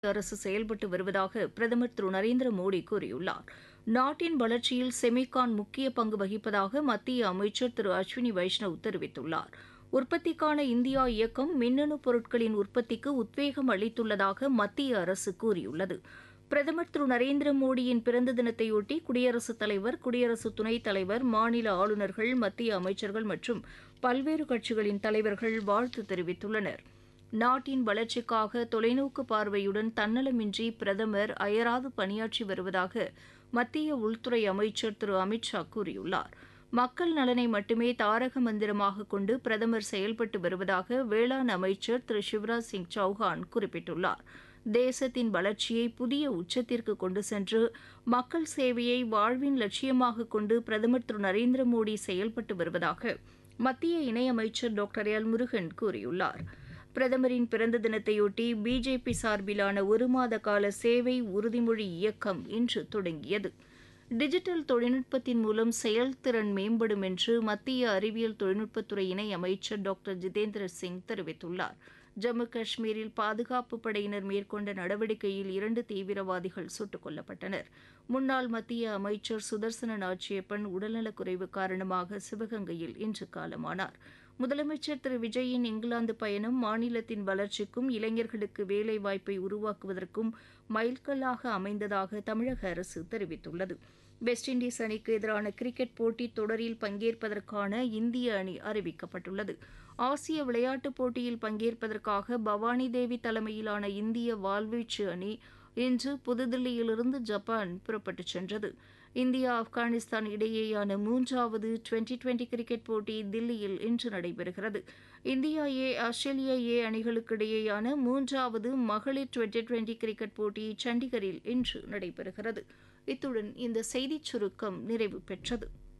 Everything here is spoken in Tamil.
அரசு செயல்பட்டு வருவதாக பிரதமர் திரு நரேந்திர மோடி கூறியுள்ளார் நாட்டின் வளர்ச்சியில் செமிகான் முக்கிய பங்கு வகிப்பதாக மத்திய அமைச்சர் திரு அஸ்வினி வைஷ்ணவ் தெரிவித்துள்ளார் உற்பத்திக்கான இந்தியா இயக்கம் மின்னணு பொருட்களின் உற்பத்திக்கு உத்வேகம் அளித்துள்ளதாக மத்திய அரசு கூறியுள்ளது பிரதமர் திரு நரேந்திர மோடியின் பிறந்த தினத்தையொட்டி குடியரசுத் தலைவர் குடியரசு துணைத் தலைவர் மாநில ஆளுநர்கள் மத்திய அமைச்சர்கள் மற்றும் பல்வேறு கட்சிகளின் தலைவர்கள் வாழ்த்து தெரிவித்துள்ளனர் நாட்டின் வளர்ச்சிக்காக தொலைநோக்கு பார்வையுடன் தன்னலமின்றி பிரதமர் அயராது பணியாற்றி வருவதாக மத்திய உள்துறை அமைச்சர் திரு அமித் ஷா கூறியுள்ளார் மக்கள் நலனை மட்டுமே தாரக மந்திரமாக கொண்டு பிரதமர் செயல்பட்டு வருவதாக வேளாண் அமைச்சர் திரு சிவராஜ் சிங் சௌஹான் குறிப்பிட்டுள்ளார் தேசத்தின் வளர்ச்சியை புதிய உச்சத்திற்கு கொண்டு சென்று மக்கள் சேவையை வாழ்வின் லட்சியமாக கொண்டு பிரதமர் திரு நரேந்திர மோடி செயல்பட்டு வருவதாக மத்திய இணையமைச்சர் டாக்டர் எல் முருகன் கூறியுள்ளார் பிரதமரின் பிறந்த தினத்தையொட்டி பிஜேபி சார்பிலான ஒரு மாத கால சேவை உறுதிமொழி இயக்கம் இன்று தொடங்கியது டிஜிட்டல் தொழில்நுட்பத்தின் மூலம் செயல்திறன் மேம்படும் என்று மத்திய அறிவியல் தொழில்நுட்பத்துறை இணை அமைச்சர் டாக்டர் ஜிதேந்திர சிங் தெரிவித்துள்ளார் ஜம்மு காஷ்மீரில் பாதுகாப்பு படையினர் மேற்கொண்ட நடவடிக்கையில் இரண்டு தீவிரவாதிகள் சுட்டுக் கொல்லப்பட்டனர் முன்னாள் மத்திய அமைச்சர் சுதர்சன நாச்சியப்பன் உடல்நலக்குறைவு காரணமாக சிவகங்கையில் இன்று காலமானார் முதலமைச்சர் திரு விஜயின் இங்கிலாந்து பயணம் மாநிலத்தின் வளர்ச்சிக்கும் இளைஞர்களுக்கு வேலைவாய்ப்பை உருவாக்குவதற்கும் மைல்கல்லாக அமைந்ததாக தமிழக அரசு தெரிவித்துள்ளது வெஸ்ட் இண்டீஸ் அணிக்கு எதிரான கிரிக்கெட் போட்டித் தொடரில் பங்கேற்பதற்கான இந்திய அணி அறிவிக்கப்பட்டுள்ளது ஆசிய விளையாட்டுப் போட்டியில் பங்கேற்பதற்காக பவானி தேவி தலைமையிலான இந்திய வாள்வீச்சு அணி இன்று புதுதில்லியிலிருந்து ஜப்பான் புறப்பட்டுச் சென்றது இந்தியா ஆப்கானிஸ்தான் இடையேயான மூன்றாவது டுவெண்டி டுவெண்டி கிரிக்கெட் போட்டி தில்லியில் இன்று நடைபெறுகிறது இந்தியா ஏ ஆஸ்திரேலியா ஏ அணிகளுக்கு இடையேயான மூன்றாவது மகளிர் டுவெண்டி டுவெண்டி கிரிக்கெட் போட்டி சண்டிகரில் இன்று நடைபெறுகிறது இத்துடன் இந்த செய்திச் சுருக்கம் நிறைவு பெற்றது